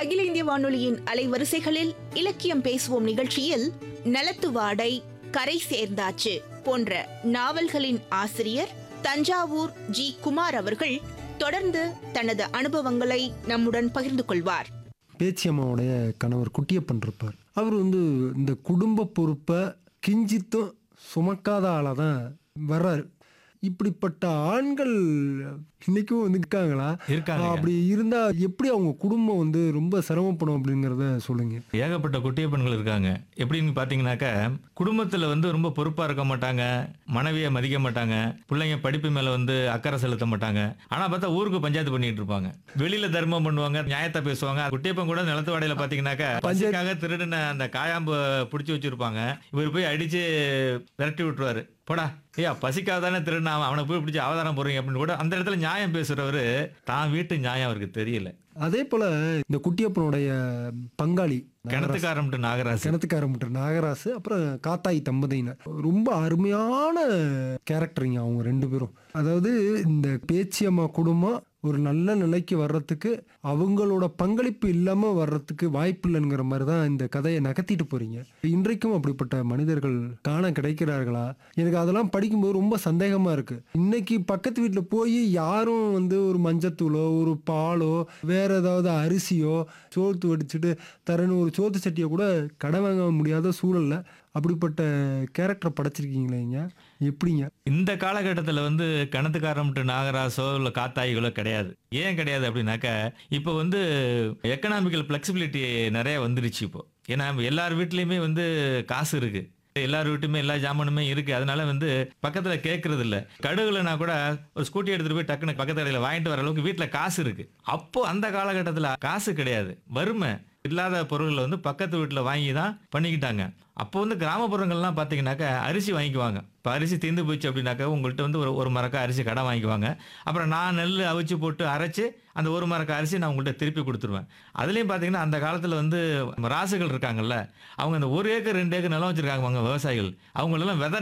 அகில இந்திய வானொலியின் அலைவரிசைகளில் இலக்கியம் பேசுவோம் நிகழ்ச்சியில் நலத்து வாடை கரை சேர்ந்தாச்சு போன்ற நாவல்களின் ஆசிரியர் தஞ்சாவூர் ஜி குமார் அவர்கள் தொடர்ந்து தனது அனுபவங்களை நம்முடன் பகிர்ந்து கொள்வார் பேச்சியம்மாவுடைய கணவர் குட்டியப்பன் இருப்பார் அவர் வந்து இந்த குடும்ப பொறுப்பை கிஞ்சித்தும் சுமக்காத ஆளாக தான் வர்றாரு இப்படிப்பட்ட ஆண்கள் இன்னைக்கும் வந்து இருக்காங்களா இருக்காங்க அப்படி இருந்தா எப்படி அவங்க குடும்பம் வந்து ரொம்ப சிரமப்படும் அப்படிங்கிறத சொல்லுங்க ஏகப்பட்ட குட்டியப்பன்கள் இருக்காங்க எப்படின்னு பார்த்தீங்கன்னாக்கா குடும்பத்தில் வந்து ரொம்ப பொறுப்பாக இருக்க மாட்டாங்க மனைவியை மதிக்க மாட்டாங்க பிள்ளைங்க படிப்பு மேலே வந்து அக்கறை செலுத்த மாட்டாங்க ஆனால் பார்த்தா ஊருக்கு பஞ்சாயத்து பண்ணிட்டு இருப்பாங்க வெளியில தர்மம் பண்ணுவாங்க நியாயத்தை பேசுவாங்க குட்டியப்பன் கூட நிலத்து வாடையில பார்த்தீங்கன்னாக்கா பஞ்சாயத்துக்காக திருடின அந்த காயாம்பு பிடிச்சி வச்சிருப்பாங்க இவர் போய் அடிச்சு விரட்டி விட்டுருவாரு போடா ஐயா பசிக்காக தானே திருடினா அவனை போய் பிடிச்சி அவதாரம் போறீங்க அப்படின்னு கூட அந்த இடத்துல நியாயம் பேசுறவரு தான் வீட்டு நியாயம் அவருக்கு தெரியல அதே போல இந்த குட்டியப்பனுடைய பங்காளி கிணத்துக்காரம்ட்டு நாகராஜ் கிணத்துக்காரம்பிட்ட நாகராசு அப்புறம் காத்தாய் தம்பதியினர் ரொம்ப அருமையான கேரக்டருங்க அவங்க ரெண்டு பேரும் அதாவது இந்த பேச்சியம்மா குடும்பம் ஒரு நல்ல நிலைக்கு வர்றதுக்கு அவங்களோட பங்களிப்பு இல்லாமல் வர்றதுக்கு வாய்ப்பு இல்லைங்கிற மாதிரி தான் இந்த கதையை நகர்த்திட்டு போறீங்க இன்றைக்கும் அப்படிப்பட்ட மனிதர்கள் காண கிடைக்கிறார்களா எனக்கு அதெல்லாம் படிக்கும்போது ரொம்ப சந்தேகமா இருக்கு இன்னைக்கு பக்கத்து வீட்டில் போய் யாரும் வந்து ஒரு மஞ்சத்தூளோ ஒரு பாலோ வேற ஏதாவது அரிசியோ சோத்து வடிச்சிட்டு தரேன்னு ஒரு சோத்து சட்டியை கூட கடை வாங்க முடியாத சூழல்ல அப்படிப்பட்ட கேரக்டர் படைச்சிருக்கீங்களேங்க எப்படிங்க இந்த காலகட்டத்தில் வந்து கிணத்துக்காரம்ட்டு நாகராசோ இல்லை காத்தாய்களோ கிடையாது ஏன் கிடையாது அப்படின்னாக்கா இப்போ வந்து எக்கனாமிக்கல் ஃப்ளெக்சிபிலிட்டி நிறைய வந்துருச்சு இப்போ ஏன்னா எல்லார் வீட்லேயுமே வந்து காசு இருக்கு எல்லார் வீட்டுமே எல்லா ஜாமானுமே இருக்கு அதனால வந்து பக்கத்துல கேட்கறது இல்ல கடுகுலனா கூட ஒரு ஸ்கூட்டி எடுத்துட்டு போய் டக்குனு பக்கத்து கடையில் வாங்கிட்டு வர அளவுக்கு வீட்டில் காசு இருக்கு அப்போ அந்த காலகட்டத்தில் காசு கிடையாது வறுமை இல்லாத பொருள்களை வந்து பக்கத்து வீட்டில் வாங்கி தான் பண்ணிக்கிட்டாங்க அப்போ வந்து கிராமப்புறங்கள்லாம் பார்த்தீங்கன்னாக்கா அரிசி வாங்கிக்குவாங்க இப்போ அரிசி தீர்ந்து போச்சு அப்படின்னாக்கா உங்கள்கிட்ட வந்து ஒரு ஒரு மரக்கா அரிசி கடன் வாங்கிக்குவாங்க அப்புறம் நான் நெல் அவிச்சு போட்டு அரைச்சு அந்த ஒரு மரக்கா அரிசி நான் உங்கள்கிட்ட திருப்பி கொடுத்துருவேன் அதுலேயும் பார்த்தீங்கன்னா அந்த காலத்தில் வந்து ராசுகள் இருக்காங்கல்ல அவங்க அந்த ஒரு ஏக்கர் ரெண்டு ஏக்கர் நிலம் வச்சிருக்காங்க அவங்க விவசாயிகள் அவங்களெல்லாம் விதை